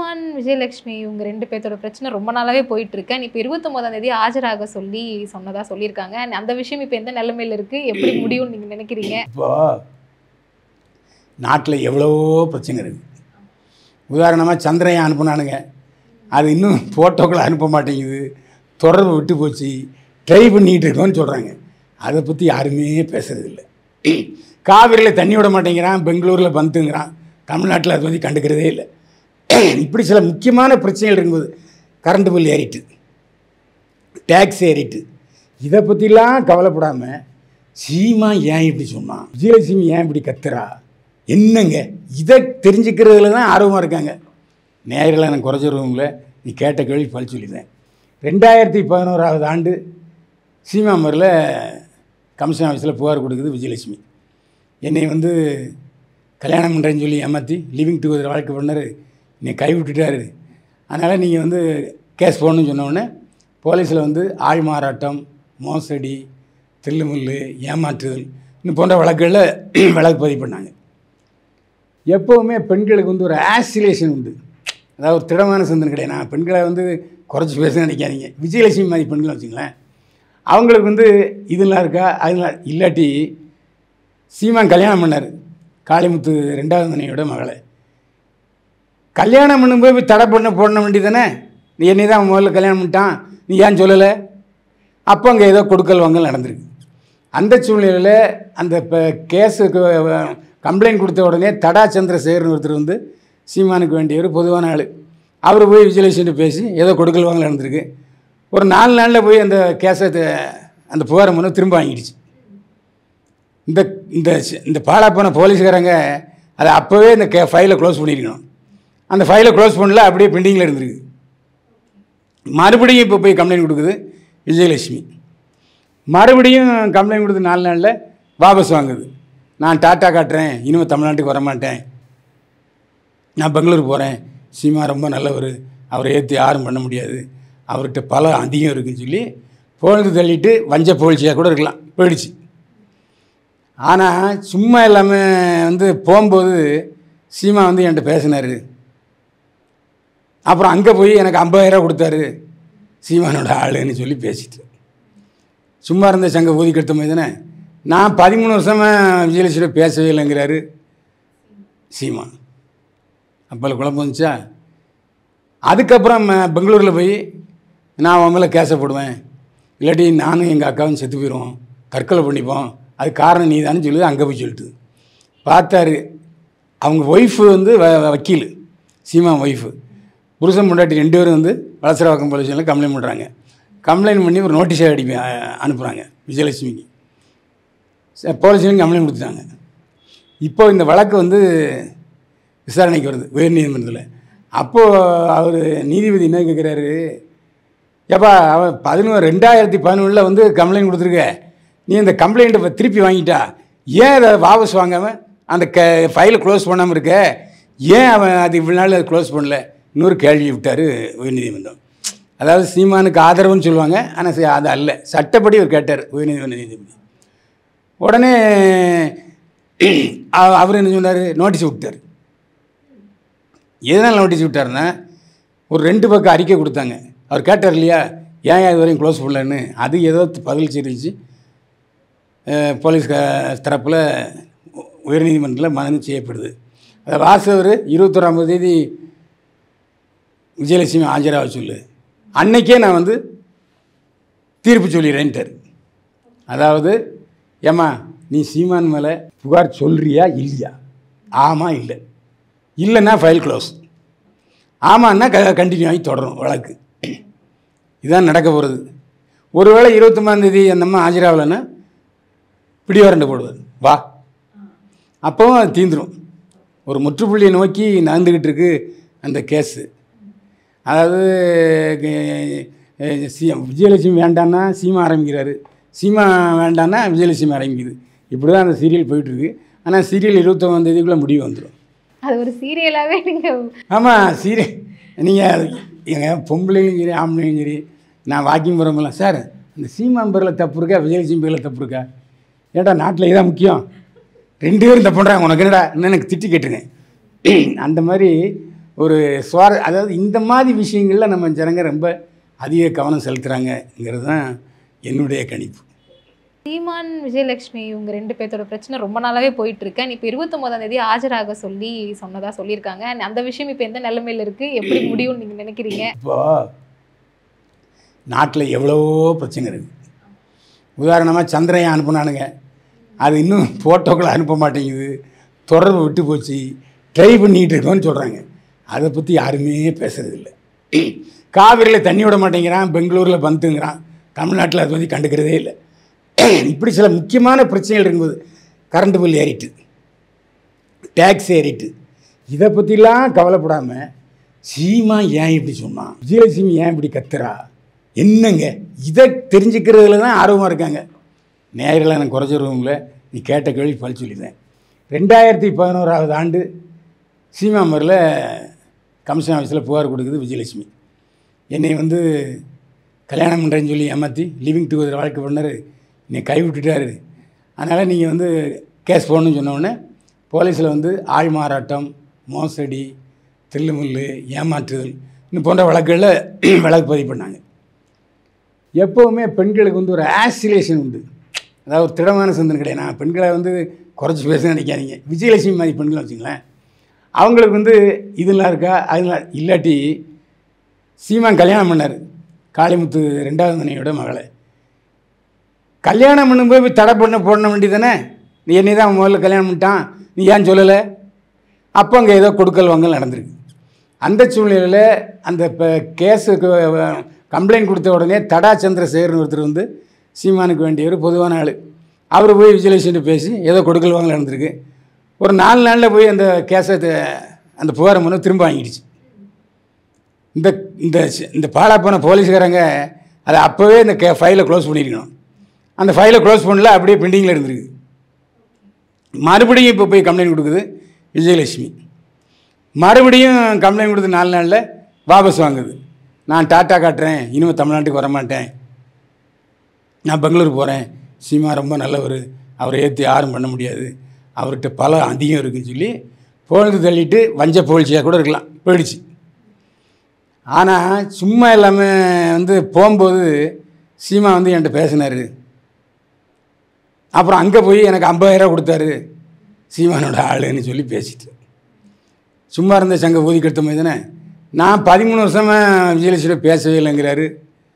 சீமான் விஜயலட்சுமி இவங்க ரெண்டு பேர்த்தோட பிரச்சனை ரொம்ப நாளாவே போயிட்டு இருக்கு இப்போ இருபத்தொன்பதாம் தேதி ஆஜராக சொல்லி சொன்னதா சொல்லியிருக்காங்க அந்த விஷயம் இப்போ எந்த நிலைமையில இருக்கு எப்படி முடியும்னு நீங்க நினைக்கிறீங்க இப்போ நாட்டில் எவ்வளவோ பிரச்சனை இருக்குது உதாரணமாக சந்திரயான் அனுப்புனானுங்க அது இன்னும் ஃபோட்டோக்களை அனுப்ப மாட்டேங்குது தொடர்பு விட்டு போச்சு ட்ரை பண்ணிக்கிட்டு இருக்கோன்னு சொல்கிறாங்க அதை பற்றி யாருமே பேசுறதில்ல காவிரியில் தண்ணி விட மாட்டேங்கிறான் பெங்களூரில் பந்துங்கிறான் தமிழ்நாட்டில் அதை பற்றி கண்டுக்கிறதே இல்லை இப்படி சில முக்கியமான பிரச்சனைகள் இருக்கும்போது கரண்ட் பில் ஏறிட்டு டேக்ஸ் ஏறிட்டு இதை பற்றிலாம் கவலைப்படாமல் சீமா ஏன் இப்படி சொன்னான் விஜயலட்சுமி ஏன் இப்படி கத்துறா என்னங்க இதை தெரிஞ்சுக்கிறதுல தான் ஆர்வமாக இருக்காங்க நேரில் எனக்கு குறைச்சிருவங்கள நீ கேட்ட கேள்வி பழி சொல்லிடுறேன் ரெண்டாயிரத்தி பதினோராவது ஆண்டு சீமாமரில் கமிஷன் ஆஃபீஸில் புகார் கொடுக்குது விஜயலட்சுமி என்னை வந்து கல்யாணம் பண்ணுறேன்னு சொல்லி ஏமாற்றி லிவிங் டுகெதர் வாழ்க்கை பண்ணார் என்னை கைவிட்டுட்டாரு அதனால் நீங்கள் வந்து கேஸ் போடணும்னு சொன்ன உடனே போலீஸில் வந்து ஆள் மாறாட்டம் மோசடி தில்லுமுல்லு ஏமாற்றுதல் இன்னும் போன்ற வழக்குகளில் வழக்கு பதிவு பண்ணாங்க எப்போவுமே பெண்களுக்கு வந்து ஒரு ஆசிலேஷன் உண்டு அதாவது ஒரு திடமான சிந்தனை கிடையாது நான் பெண்களை வந்து குறைச்சி பேச நினைக்காதீங்க விஜயலட்சுமி மாதிரி பெண்களை வச்சுங்களேன் அவங்களுக்கு வந்து இதெல்லாம் இருக்கா அதெல்லாம் இல்லாட்டி சீமான் கல்யாணம் பண்ணார் காளிமுத்து ரெண்டாவது மனைவியோட மகளை கல்யாணம் பண்ணும்போது போய் தடை பண்ண போட வேண்டியதானே நீ என்னை தான் முதல்ல கல்யாணம் பண்ணிட்டான் நீ ஏன் சொல்லலை அப்போ அங்கே ஏதோ கொடுக்கல் வாங்கல் நடந்திருக்கு அந்த சூழ்நிலையில் அந்த இப்போ கேஸுக்கு கம்ப்ளைண்ட் கொடுத்த உடனே தடா சந்திரசேகர்னு ஒருத்தர் வந்து சீமானுக்கு வேண்டியவர் பொதுவான ஆள் அவர் போய் விஜயலட்சுமி பேசி ஏதோ கொடுக்கல் வாங்கல் நடந்திருக்கு ஒரு நாலு நாளில் போய் அந்த கேஸை த- அந்த புகாரை மனு திரும்ப வாங்கிடுச்சு இந்த இந்த சி- இந்த பாலாப்போன போலீஸ்காரங்க அதை அப்போவே இந்த கே ஃபைலை க்ளோஸ் பண்ணியிருக்கணும் அந்த ஃபைலை க்ளோஸ் பண்ணல அப்படியே பெண்டிங்கில் இருந்திருக்கு மறுபடியும் இப்போ போய் கம்ப்ளைண்ட் கொடுக்குது விஜயலட்சுமி மறுபடியும் கம்ப்ளைண்ட் கொடுத்து நாலு நாளில் வாபஸ் வாங்குது நான் டாட்டா காட்டுறேன் இனிமேல் தமிழ்நாட்டுக்கு வரமாட்டேன் நான் பெங்களூர் போகிறேன் சீமா ரொம்ப நல்லவர் அவரை ஏற்றி யாரும் பண்ண முடியாது அவர்கிட்ட பல அதிகம் இருக்குன்னு சொல்லி பொழுது தள்ளிட்டு வஞ்ச புகழ்ச்சியாக கூட இருக்கலாம் போயிடுச்சு ஆனால் சும்மா இல்லாமல் வந்து போகும்போது சீமா வந்து என்கிட்ட பேசினார் அப்புறம் அங்கே போய் எனக்கு 50000 ரூபா கொடுத்தாரு சீமானோட ஆளுன்னு சொல்லி பேசிட்டு சும்மா இருந்த சங்க ஊதி கெடுத்த மாதிரி தானே நான் பதிமூணு வருஷமாக விஜயலட்சுமி பேசவே இல்லைங்கிறாரு சீமா அப்போ குழப்பம் வந்துச்சா அதுக்கப்புறம் ம- பெங்களூரில் போய் நான் அவன் மேலே கேஸை போடுவேன் இல்லாட்டி நானும் எங்கள் அக்காவும் செத்து போயிடுவோம் தற்கொலை பண்ணிப்போம் அது காரணம் நீ தானே சொல்லி அங்கே போய் சொல்லிட்டு பார்த்தாரு அவங்க ஒய்ஃபு வந்து வ- வ- வக்கீல் சீமா ஒய்ஃபு புருஷன் முன்னாடி ரெண்டு பேரும் வந்து வளசரவாக்கம் போலீஸ் ஸ்டேஷனில் கம்ப்ளைண்ட் பண்ணுறாங்க கம்ப்ளைண்ட் பண்ணி ஒரு நோட்டீஸை அடிப்பி அ- அனுப்புகிறாங்க விஜயலட்சுமிக்கு ச- போலீஸ் ஸ்டேஷன் கம்ப்ளைண்ட் கொடுத்துட்டாங்க இப்போ இந்த வழக்கு வந்து விசாரணைக்கு வருது உயர்நீதிமன்றத்தில் அப்போது அவர் நீதிபதி என்ன கேட்குறாரு ஏப்பா அவன் பதினோரு ரெண்டாயிரத்தி பதினொன்றில் வந்து கம்ப்ளைண்ட் கொடுத்துருக்க நீ இந்த கம்ப்ளைண்ட்டை திருப்பி வாங்கிட்டா ஏன் அதை வாபஸ் வாங்காமல் அந்த க ஃபைலை க்ளோஸ் பண்ணாமல் இருக்க ஏன் அவன் அது இவ்வளோ நாள் அதை க்ளோஸ் பண்ணல இன்னொரு கேள்வி விட்டார் உயர்நீதிமன்றம் அதாவது சீமானுக்கு ஆதரவுன்னு சொல்லுவாங்க ஆனால் அது அல்ல சட்டப்படி அவர் கேட்டார் உயர்நீதிமன்ற நீதிபதி உடனே அவ- அவர் என்ன சொன்னார் நோட்டீஸ் விட்டார் எதனால் நோட்டீஸ் விட்டாருன்னா ஒரு ரெண்டு பக்கம் அறிக்கை கொடுத்தாங்க அவர் கேட்டார் இல்லையா ஏன் இது வரையும் க்ளோஸ் பண்ணலன்னு அது ஏதோ பதில் தெரிஞ்சு போலீஸ் க- தரப்பில் உயர்நீதிமன்றத்தில் மனு செய்யப்படுது அதை வாசவர் இருபத்தொராம் தேதி விஜயலட்சுமி ஆஜராக சொல்லு அன்னைக்கே நான் வந்து தீர்ப்பு சொல்லிடுறேன்ட்டார் அதாவது ஏம்மா நீ சீமான் மேலே புகார் சொல்றியா இல்லையா ஆமாம் இல்லை இல்லைன்னா ஃபைல் க்ளோஸ் ஆமான்னா க கண்டினியூ ஆகி தொடரும் வழக்கு இதுதான் நடக்க போகிறது ஒருவேளை இருபத்தொம்பதாந்தேதி அந்த அம்மா ஆஜராகலைன்னா பிடிவாரண்டை போடுவார் வா அப்போவும் அது தீந்துரும் ஒரு முற்றுப்புள்ளியை நோக்கி நகர்ந்துக்கிட்டு இருக்கு அந்த கேஸு அதாவது கே- அஹ் சி விஜயலட்சுமி வேண்டான்னா சீமா ஆரம்பிக்கிறாரு சீமா வேண்டான்னா விஜயலட்சுமி ஆரம்பிக்குது இப்படி தான் அந்த சீரியல் போயிட்டுருக்கு ஆனால் சீரியல் இருபத்தொம்பதாம் தேதிக்குள்ளே முடிவு வந்துடும் அது ஒரு சீரியலாவே நீங்க ஆமாம் சீரியல் நீங்கள் எங்க பொம்பளைங்களும் சரி ஆம்பளைங்களும் சரி நான் வாக்கிங் போகிறவங்களாம் சார் அந்த சீமான் பேரில் தப்பு இருக்கா விஜயலட்சுமி பேரில் தப்பு இருக்கா ஏடா நாட்டில் இதான் முக்கியம் ரெண்டு பேரும் தப்பு பண்ணுறாங்க உனக்கு என்னடா இன்னும் எனக்கு திட்டி கேட்டுருங்க அந்த மாதிரி ஒரு சுவார அதாவது இந்த மாதிரி விஷயங்களில் நம்ம ஜனங்க ரொம்ப அதிக கவனம் செலுத்துகிறாங்கங்கிறது தான் என்னுடைய கணிப்பு சீமான் விஜயலட்சுமி இவங்க ரெண்டு பேர்த்தோட பிரச்சனை ரொம்ப நாளாவே போயிட்டு இருக்கு இப்போ இருபத்தொன்பதாம் தேதி ஆஜராக சொல்லி சொன்னதா சொல்லியிருக்காங்க அந்த விஷயம் இப்போ எந்த நிலைமையில இருக்கு எப்படி முடியும்னு நீங்க நினைக்கிறீங்க இப்போ நாட்டில் எவ்வளவோ பிரச்சனை இருக்குது உதாரணமாக சந்திரயான் அனுப்புனானுங்க அது இன்னும் ஃபோட்டோக்களை அனுப்ப மாட்டேங்குது தொடர்பு விட்டு போச்சு ட்ரை பண்ணிகிட்டு இருக்கோன்னு சொல்கிறாங்க அதை பற்றி யாருமே பேசுறதில்ல காவிரியில் தண்ணி விட மாட்டேங்கிறான் பெங்களூரில் பந்துங்கிறான் தமிழ்நாட்டில் அதை பற்றி கண்டுக்கிறதே இல்லை இப்படி சில முக்கியமான பிரச்சனைகள் இருக்கும்போது கரண்ட் பில் ஏறிட்டு டேக்ஸ் ஏறிட்டு இதை பற்றிலாம் கவலைப்படாமல் சீமா ஏன் இப்படி சொன்னான் விஜயலட்சுமி ஏன் இப்படி கத்துறா என்னங்க இதை தெரிஞ்சுக்கிறதுல தான் ஆர்வமாக இருக்காங்க நேரில் நான் குறைச்ச ரூமில் நீ கேட்ட கேள்வி பழி சொல்லிடுறேன் ரெண்டாயிரத்தி பதினோராவது ஆண்டு சீமாமரில் கமிஷன் ஆஃபீஸில் புகார் கொடுக்குது விஜயலட்சுமி என்னை வந்து கல்யாணம் பண்ணுறேன்னு சொல்லி ஏமாற்றி லிவிங் டுகெதர் வாழ்க்கை பண்ணார் என்னை கை விட்டுட்டாரு அதனால் நீங்கள் வந்து கேஸ் போடணும்னு சொன்ன உடனே போலீஸில் வந்து ஆள் மாறாட்டம் மோசடி தில்லுமுல்லு ஏமாற்றுதல் இன்னும் போன்ற வழக்குகளில் வழக்கு பதிவு பண்ணாங்க எப்போவுமே பெண்களுக்கு வந்து ஒரு ஆசிலேஷன் உண்டு அதாவது ஒரு திடமான சிந்தனை கிடையாது நான் பெண்களை வந்து குறைச்சி பேச நினைக்காதீங்க விஜயலட்சுமி மாதிரி பெண்களை வச்சுங்களேன் அவங்களுக்கு வந்து இதெல்லாம் இருக்கா அதெல்லாம் இல்லாட்டி சீமான் கல்யாணம் பண்ணார் காளிமுத்து ரெண்டாவது மனைவியோட மகளை கல்யாணம் பண்ணும்போது போய் தடை பண்ண போட வேண்டியதானே நீ என்னை தான் முதல்ல கல்யாணம் பண்ணிட்டான் நீ ஏன் சொல்லலை அப்போ அங்கே ஏதோ கொடுக்கல் வாங்கல் நடந்திருக்கு அந்த சூழ்நிலையில் அந்த இப்போ கேஸுக்கு கம்ப்ளைண்ட் கொடுத்த உடனே தடா சந்திரசேகர்னு ஒருத்தர் வந்து சீமானுக்கு வேண்டியவர் பொதுவான ஆள் அவர் போய் விஜயலட்சுமி பேசி ஏதோ கொடுக்கல் வாங்கல் நடந்திருக்கு ஒரு நாலு நாளில் போய் அந்த கேஸை த- அந்த புகாரை மனு திரும்ப வாங்கிடுச்சு இந்த இந்த சி- இந்த பாலா போன போலீஸ்காரங்க அதை அப்போவே இந்த கே ஃபைலை க்ளோஸ் பண்ணியிருக்கணும் அந்த ஃபைலை க்ளோஸ் பண்ணல அப்படியே பெண்டிங்கில் இருந்திருக்கு மறுபடியும் இப்போ போய் கம்ப்ளைண்ட் கொடுக்குது விஜயலட்சுமி மறுபடியும் கம்ப்ளைண்ட் கொடுத்து நாலு நாளில் வாபஸ் வாங்குது நான் டாட்டா காட்டுறேன் இனிமேல் தமிழ்நாட்டுக்கு வரமாட்டேன் நான் பெங்களூர் போகிறேன் சீமா ரொம்ப நல்லவர் அவரை ஏற்றி யாரும் பண்ண முடியாது அவர்கிட்ட பல அதிகம் இருக்குன்னு சொல்லி பொழுது தள்ளிட்டு வஞ்ச புகழ்ச்சியாக கூட இருக்கலாம் போயிடுச்சு ஆனால் சும்மா எல்லாமே வந்து போகும்போது சீமா வந்து என்கிட்ட பேசினார் அப்புறம் அங்கே போய் எனக்கு 50000 கொடுத்தாரு சீமானோட ஆளுன்னு சொல்லி பேசிட்டு சும்மா இருந்த சங்க ஊதி கெடுத்த மாதிரி தானே நான் பதிமூணு வருஷமாக விஜயலட்சுமி பேசவே இல்லைங்கிறாரு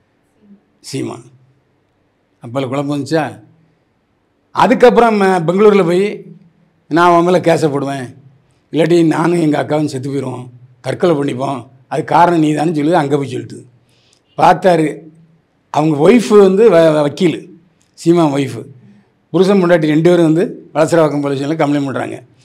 சீமா அப்போ குழப்பம் வந்துச்சா அதுக்கப்புறம் பெங்களூரில் போய் நான் அவன் மேலே கேஸை போடுவேன் இல்லாட்டி நானும் எங்கள் அக்காவும் செத்து போயிடுவோம் தற்கொலை பண்ணிப்போம் அது காரணம் நீ தானே சொல்லி அங்கே போய் சொல்லிட்டு பார்த்தாரு அவங்க ஒய்ஃபு வந்து வ- வ- வக்கீல் சீமா ஒய்ஃபு புருஷன் முண்டாட்டி ரெண்டு பேரும் வந்து வளசரவாக்கம் போலீஸ் ஸ்டேஷனில் கம்ப்ளைண்ட் பண்ணுறாங்க